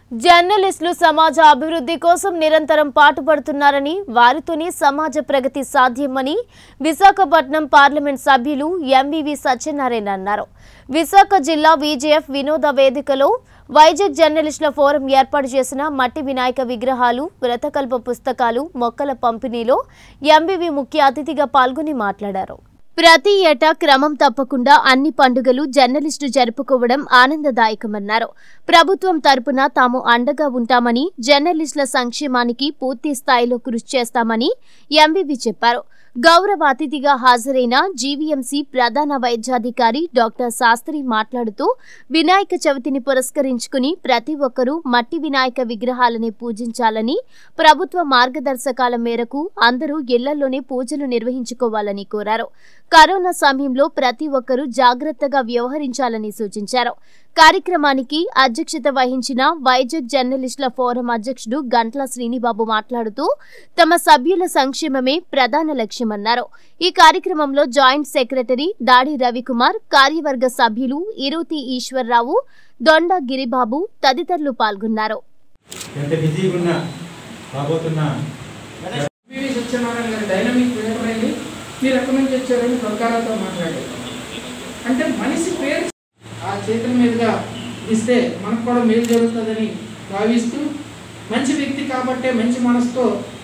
జర్నలిస్టులు సమాజ అభివృద్ధి కోసం నిరంతరం పాటుపడుతున్నారని వారితోనే సమాజ ప్రగతి సాధ్యమని విశాఖపట్నం పార్లమెంట్ సభ్యులు ఎంవివి సత్యనారాయణ అన్నారు విశాఖ జిల్లా విజేఎఫ్ వినోద వేదికలో వైజాగ్ జర్నలిస్టుల ఫోరం ఏర్పాటు చేసిన మట్టి వినాయక విగ్రహాలు వ్రతకల్ప పుస్తకాలు మొక్కల పంపిణీలో ఎంవివి ముఖ్య అతిథిగా పాల్గొని మాట్లాడారు ప్రతి ఏటా క్రమం తప్పకుండా అన్ని పండుగలు జర్నలిస్టు జరుపుకోవడం ఆనందదాయకమన్నారు ప్రభుత్వం తరపున తాము అండగా ఉంటామని జర్నలిస్టుల సంక్షేమానికి పూర్తి స్థాయిలో కృషి చేస్తామని ఎంవివి చెప్పారు గౌరవ అతిథిగా హాజరైన జీవీఎంసీ ప్రధాన వైద్యాధికారి డాక్టర్ శాస్త్రి మాట్లాడుతూ వినాయక చవితిని పురస్కరించుకుని ప్రతి ఒక్కరూ మట్టి వినాయక విగ్రహాలని పూజించాలని ప్రభుత్వ మార్గదర్శకాల మేరకు అందరూ ఇళ్లలోనే పూజలు నిర్వహించుకోవాలని కోరారు కరోనా సమయంలో ప్రతి ఒక్కరూ జాగ్రత్తగా వ్యవహరించాలని సూచించారు కార్యక్రమానికి అధ్యక్షత వహించిన వైజాగ్ జర్నలిస్టుల ఫోరం అధ్యక్షుడు గంట్ల శ్రీనిబాబు మాట్లాడుతూ తమ సభ్యుల సంక్షేమమే ప్రధాన లక్ష్యమన్నారు ఈ కార్యక్రమంలో జాయింట్ సెక్రటరీ దాడి రవికుమార్ కార్యవర్గ సభ్యులు ఇరుతి ఈశ్వర్రావు దొండ గిరిబాబు తదితరులు పాల్గొన్నారు ఎంత బిజీగా ఉన్నా రాబోతున్న పివి సత్యనారాయణ గారి డైనమిక్ పేపర్ అయింది మీరు ఎక్కడి నుంచి వచ్చారని ప్రకారాలతో మాట్లాడారు అంటే మనిషి పేరు ఆ చేతుల మీదుగా ఇస్తే మనకు కూడా మేలు జరుగుతుందని భావిస్తూ మంచి వ్యక్తి కాబట్టే మంచి మనసుతో